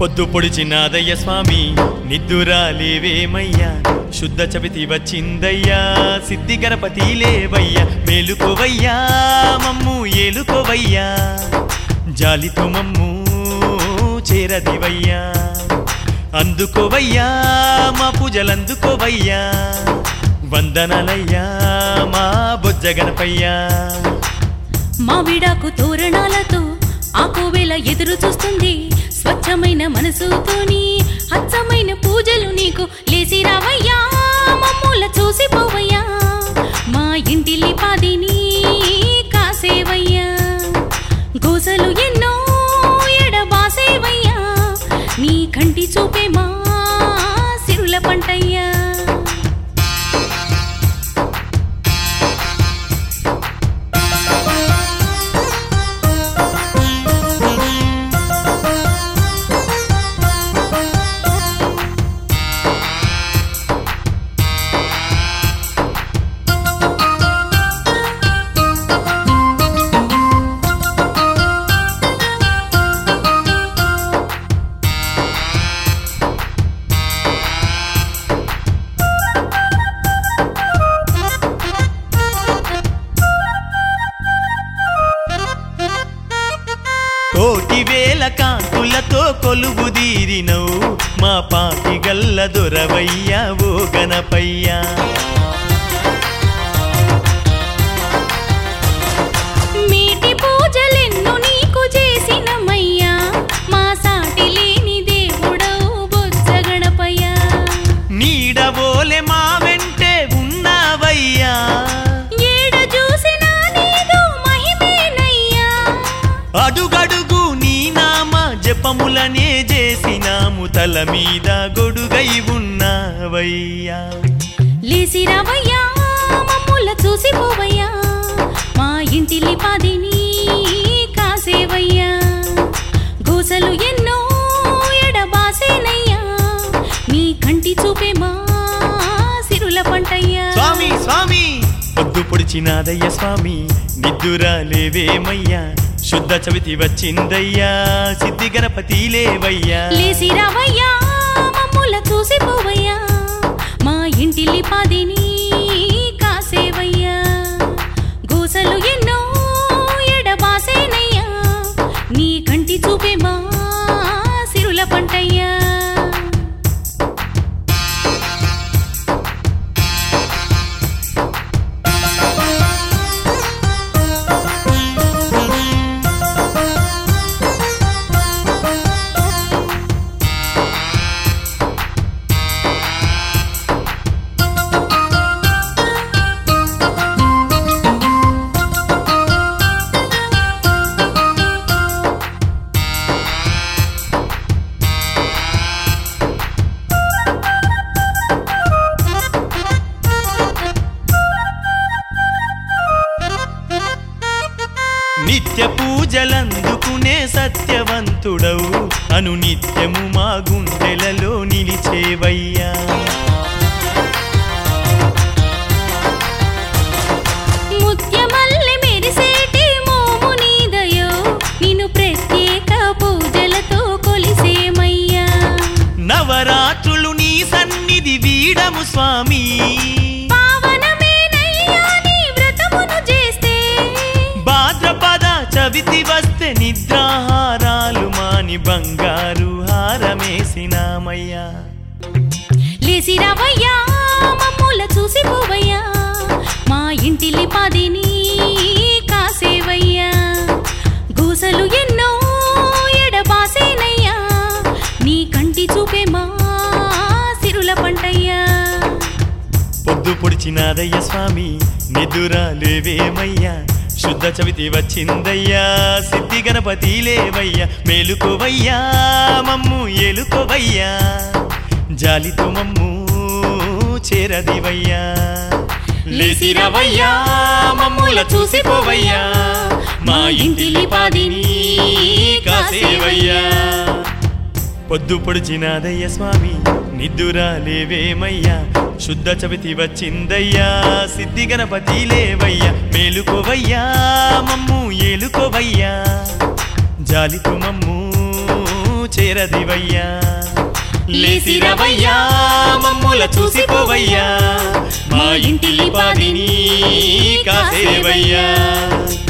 పొద్దు పొడిచినాదయ్య స్వామి నిద్దురా లేవేమయ్యా శుద్ధ చవితి వచ్చిందయ్యా సిద్ధి గణపతి లేవయ్యా మేలుకోవయ్యా మమ్ము ఏలుకోవయ్యా జాలితో మమ్ము చేరదివయ్యా అందుకోవయ్యా మా పూజలందుకోవయ్యా వందనాలయ్యా మా బొజ్జ గణపయ్యా మావిడాకు తోరణాలతో ఆ కోవెల ఎదురు చూస్తుంది స్వచ్ఛమైన మనసుతోని అచ్చమైన పూజలు నీకు లేసి రావయ్యా మమ్ముల చూసిపోవయ్యా మా ఇంటిలి పాదిని కాసేవయ్యా గోసలు ఎన్నో ఎడబాసేవయ్యా నీ కంటి చూపే మా సిరుల పంటయ్యా కోటి వేల కాంతులతో కొలువు దీరినవు మా పాటి గల్ల దొరవయ్యా ఓ గణపయ్యా మీటి పూజలెన్ను నీకు చేసినమయ్యా మా సాటి లేని దేవుడవు బొజ్జ గణపయ్యా నీడబోలె మా వెంటే ఉన్నావయ్యా ఏడ చూసినా నీదు మహిమేనయ్యా అడుగడుగు నీ నామ జపములనే చేసినాము తల మీద గొడుగై ఉన్నావయ్యా లేసి రావయ్యా మమ్ముల చూసిపోవయ్యా మా ఇంటిలి పాదిని కాసేవయ్యా గోసలు ఎన్నో ఎడబాసేనయ్యా నీ కంటి చూపే మా సిరుల పంటయ్యా స్వామి స్వామి పొద్దు పొడిచినాదయ్య స్వామి నిద్దురా లేవేమయ్యా శుద్ధ చవితి వచ్చిందయ్యా సిద్ధి గణపతి లేవయ్యా లేసి రావయ్యా మమ్ముల చూసిపోవయ్యా మా ఇంటిలి పాదిని కాసేవయ్యా గోసలు ఎన్నో ఎడబాసేనయ్యా నీ కంటి చూపే మా సిరుల పంటయ్యా నిత్య పూజలందుకునే సత్యవంతుడవు అను నిత్యము మా గుండెలలో నిలిచేవయ్యా ముత్యమల్లె మెరిసేటి మోము నీదయో నిన్ను ప్రత్యేక పూజలతో కొలిసేమయ్యా నవరాత్రులు నీ సన్నిధి వీడము స్వామి పావనమేనయ్యా నీ వ్రతమును చేస్తే భాద్రపద చవితి వస్తే నిద్రాహారాలు మాని బంగారు హారమేసినామయ్యా లేసి రావయ్యా మమ్ముల చూసిపోవయ్యా మా ఇంటిలి పాదిని కాసేవయ్యా గోసలు ఎన్నో ఎడబాసేనయ్యా నీ కంటి చూపే మా సిరుల పంటయ్యా పొద్దు పొడిచినాదయ్య స్వామి నిదురా లేవేమయ్యా శుద్ధ చవితి వచ్చిందయ్యా సిద్ధి గణపతి లేవయ్యా మేలుకోవయ్యా మమ్ము ఏలుకోవయ్యా జాలితో మమ్ము చేరదివయ్యా లేసిరవయ్యా మమ్ముల చూసిపోవయ్యా మా ఇంటిలి పాదిని కాసేవయ్యా పొద్దు పొడిచినాదయ్య స్వామి నిద్దురా లేవేమయ్యా శుద్ధ చవితి వచ్చిందయ్యా సిద్ధి గణపతి లేవయ్యా మేలుకోవయ్యా మమ్ము ఏలుకోవయ్యా జాలితో మమ్ము చేరదివయ్యా లేసిరవయ్యా మమ్ముల చూసిపోవయ్యా మా ఇంటి పాదిని కాసేవయ్యా